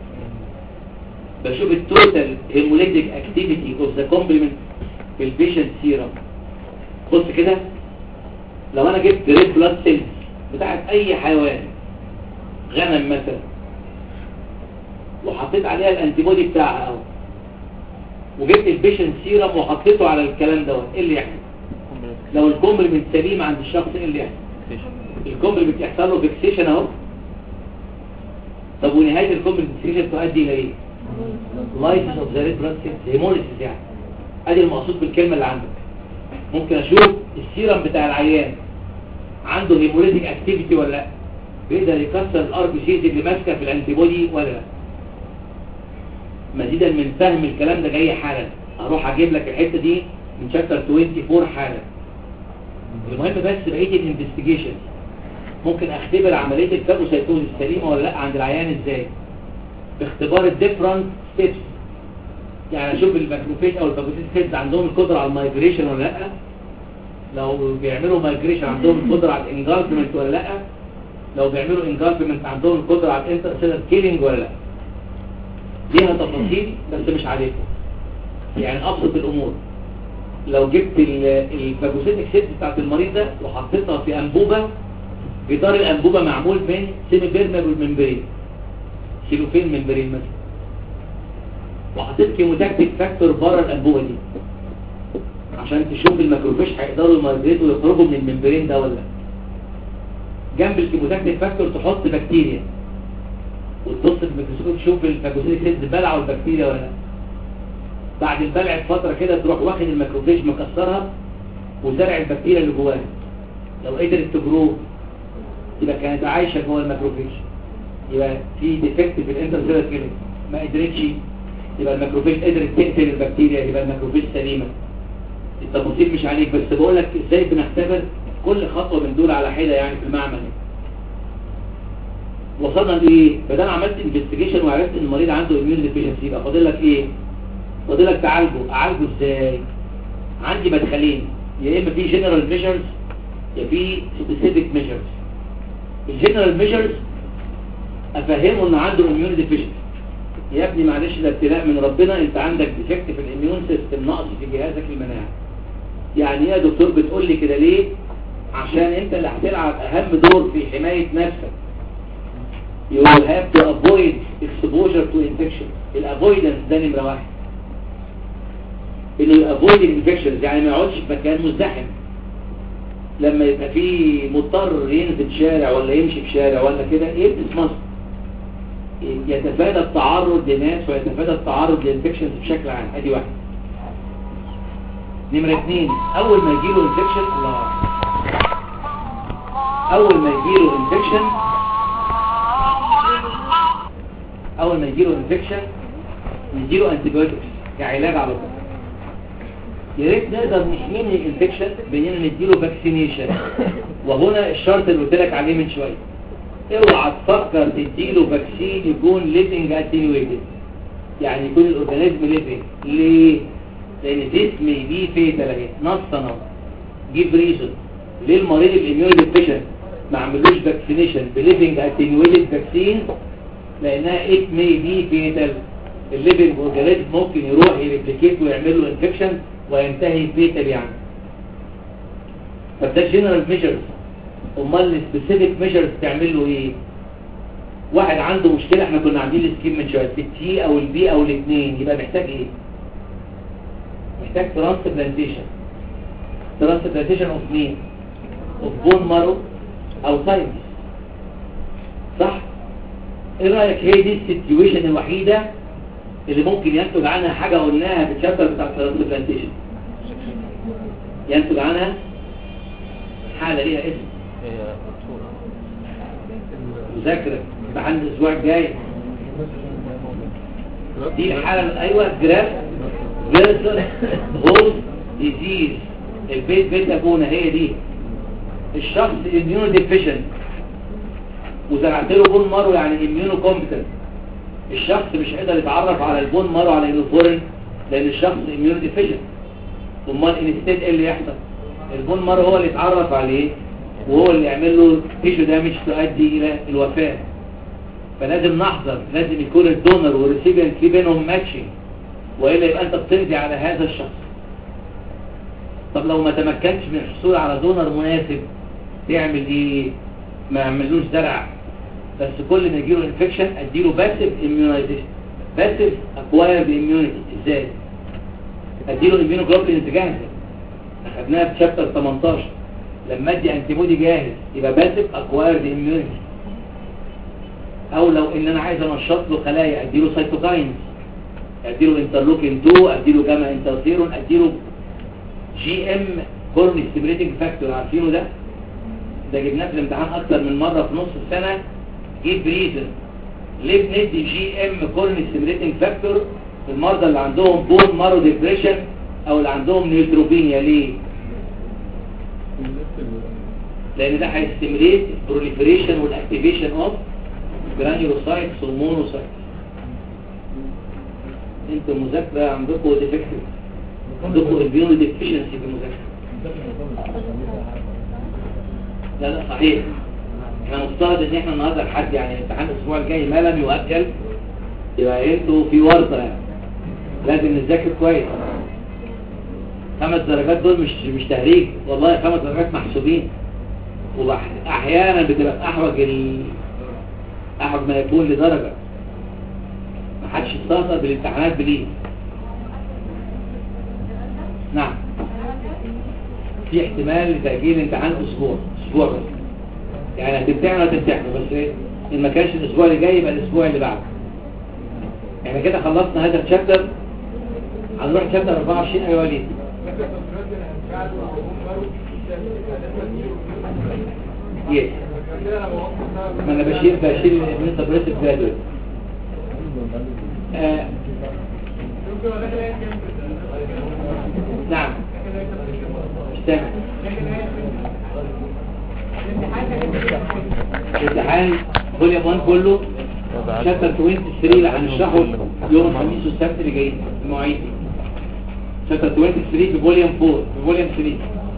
بشوف التوتال هيموليتيك اكتيفيتي اوف ذا كومبلمنت في البيشنت سيرم بص كده لو انا جبت ريد بلاد سيلز بتاعت اي حيوان غنم مثلا وحطيت عليها الانتي بودي بتاعها اهو وجبت البيشنت سيرم وحطيته على الكلام دوت ايه اللي يحصل لو الكومبلمنت سليم عند الشخص ايه اللي يحصل الكومبلمنت يحصل له فيكسيشن اهو طب ونهايه الكومبلمنت فيكسيشن تؤدي الى ايه لايسيس اوف ذا ريد بلاد سيلز هيموليسيس يعني ادي المقصود بالكلمه اللي عندك ممكن اشوف السيرم بتاع العيان عنده هيموليتيك اكتيفيتي ولا لا بيقدر يكسر الار بي سيز اللي ماسكه في الانتي بودي ولا لا مزيدا من فهم الكلام ده جاي حالا اروح اجيب لك الحته دي من شابتر 24 حالا المهم بس بقيه الانفستيجيشن ممكن اختبر عمليه الفاجوسايتوز السليمه ولا لا عند العيان ازاي باختبار الديفرنت ستيبس يعني اشوف الماكروفيج او الفاجوسيت سيلز عندهم القدره على المايجريشن ولا لا لو بيعملوا مايجريشن عندهم القدره على الانجاربمنت ولا لا لو بيعملوا انجاربمنت عندهم القدره على الانترسيلر كيلينج ولا لا ليها تفاصيل بس مش عليكم يعني ابسط الامور لو جبت الفاجوسيتك سيلز بتاعت المريض ده وحطيتها في انبوبه جدار الانبوبه معمول من سيمي بيرمبل ممبرين سيلوفين ممبرين مثلا وحطيت كيموتاكتيك فاكتور بره الانبوبه دي عشان تشوف الماكروفيج هيقدروا يمايجريتوا ويخرجوا من الممبرين ده ولا لا جنب الكيموتاكتيك فاكتور تحط بكتيريا وتبص في الميكروسكوب تشوف الفاجوسيتك سيلز بلعوا البكتيريا ولا لا بعد البلع بفتره كده تروح واخد الماكروفيج مكسرها وزرع البكتيريا اللي جواها لو قدرت تجرو يبقى كانت عايشه جوه الماكروفيج يبقى في ديفكت في الانترسيلر كيميك ما قدرتش يبقى الماكروفيج قدرت تقتل البكتيريا يبقى الماكروفيج سليمه التفاصيل مش عليك بس بقول لك ازاي بنختبر كل خطوه من دول على حده يعني في المعمل وصلنا لايه بدل عملت انفستيجيشن وعرفت ان المريض عنده اميون ديفيشنسي يبقى فاضل لك ايه فاضل لك تعالجه اعالجه ازاي عندي مدخلين يا اما في جنرال ميجرز يا في سبيسيفيك ميجرز الجنرال ميجرز افهمه ان عنده اميون ديفيشنسي يا ابني معلش ده ابتلاء من ربنا انت عندك ديفكت في الاميون سيستم نقص في جهازك المناعي يعني ايه يا دكتور بتقول لي كده ليه عشان انت اللي هتلعب اهم دور في حماية نفسك you will have to avoid exposure to infection الافويدنس ده نمرة واحد انه يافويد الانفكشنز يعني ما يقعدش في مكان مزدحم لما يبقى في مضطر ينزل شارع ولا يمشي في شارع ولا كده يلبس ماسك يتفادى التعرض لناس ويتفادى التعرض للانفكشنز بشكل عام ادي واحد نمرة اثنين اول ما يجيله انفكشن الله اول ما يجيله انفكشن اول ما يجيله انفكشن نديله انتيبيوتكس كعلاج على طول يا ريت نقدر نحميه من الانفكشن باننا نديله فاكسينيشن وهنا الشرط اللي قلت لك عليه من شويه اوعى تفكر تديله فاكسين يكون ليفنج اتنيويتد يعني يكون الاورجانيزم ليفنج ليه لان this may be fatal اهي نصا اهو جيب ريزون ليه المريض الاميون ديفيشن ما عملوش فاكسينيشن بليفنج اتنيويتد فاكسين لانها it may be fatal الليفنج اورجانيزم ممكن يروح يريبليكيت ويعمل له انفكشن وينتهي فيتال يعني فده جنرال ميجرز امال السبيسيفيك ميجرز تعمل له ايه واحد عنده مشكله احنا كنا عاملين السكيم من شويه التي او البي او الاثنين يبقى محتاج ايه محتاج ترانسبلانتيشن ترانسبلانتيشن اوف مين اوف بون مارو او ساينس صح ايه رايك هي دي السيتويشن الوحيده اللي ممكن ينتج عنها حاجه قلناها في الشابتر بتاع الترانسبلانتيشن ينتج عنها حاله ليها اسم مذاكره امتحان الاسبوع الجاي دي الحاله ايوه جراف جيرسون هوست ديزيز البيت بيت ابونا هي دي الشخص اميونو ديفيشنت وزرعت له بون مارو يعني اميونو كومبتنت الشخص مش هيقدر يتعرف على البون مارو على انه فورن لان الشخص اميونو ديفيشنت امال انستيد ايه اللي يحصل البون مارو هو اللي يتعرف عليه وهو اللي يعمل له تيشو دامج تؤدي الى الوفاة فلازم نحذر لازم يكون الدونر والريسيبيانت في بينهم ماتشنج والا يبقى انت بتمضي على هذا الشخص طب لو ما تمكنش من الحصول على دونر مناسب تعمل ايه ما يعملوش زرع بس كل ما يجيله انفكشن اديله باسيف اميونايزيشن باسيف اكوايرد اميونيتي ازاي اديله اميونوجلوبولين جاهزه اخدناها في شابتر 18 لما ادي انتي بودي جاهز يبقى باسيف اكوايرد اميونيتي او لو ان انا عايز انشط له خلايا اديله سيتوكاينز اديله انترلوكين 2 اديله جاما انترفيرون اديله جي ام كورن ستيميليتنج فاكتور عارفينه ده ده جبناه في الامتحان اكتر من مره في نص السنه جيب ريزن ليه بندي جي ام كورن ستيميليتنج فاكتور في المرضى اللي عندهم بون مارو ديبريشن او اللي عندهم نيوتروبينيا ليه لان ده هيستمريت البروليفريشن والاكتيفيشن اوف جرانيولوسايتس والمونوسايتس انتوا المذاكره عندكم ديفكتيف عندكم البيونو ديفيشنسي في المذاكره لا لا صحيح احنا مفترض ان احنا النهارده لحد يعني الامتحان الاسبوع الجاي ما لم يؤجل يبقى انتوا في ورطه يعني لازم نذاكر كويس خمس درجات دول مش مش تهريج والله خمس درجات محسوبين واحيانا بتبقى احوج ال... احوج ما يكون لدرجه ما حدش يستهتر بالامتحانات بليه نعم في احتمال لتأجيل امتحان اسبوع اسبوع بس يعني هتمتحن هتمتحنوا بس ايه ان ما كانش الاسبوع اللي جاي يبقى الاسبوع اللي بعده احنا كده خلصنا هذا الشابتر هنروح شابتر 24 ايوه وليد يس ما انا بشيل بشيل من سبريسيف جادول آه. نعم مش سامع الامتحان فوليوم 1 كله شابتر 23 اللي هنشرحه يوم الخميس والسبت اللي جايين المواعيد دي شابتر 23 في فوليوم 4 في فوليوم 3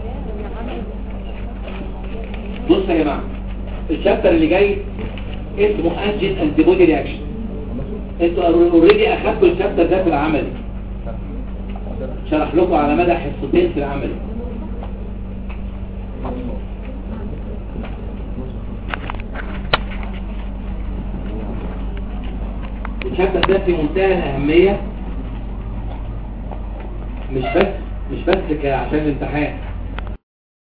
بص يا جماعه الشابتر اللي جاي اسمه انجين انتي بودي رياكشن انتوا اوريدي اخدتوا الشابتر ده في العملي شرح لكم على مدى حصتين في العملي الشابتر ده في منتهى الأهمية مش بس مش بس ك- عشان الامتحان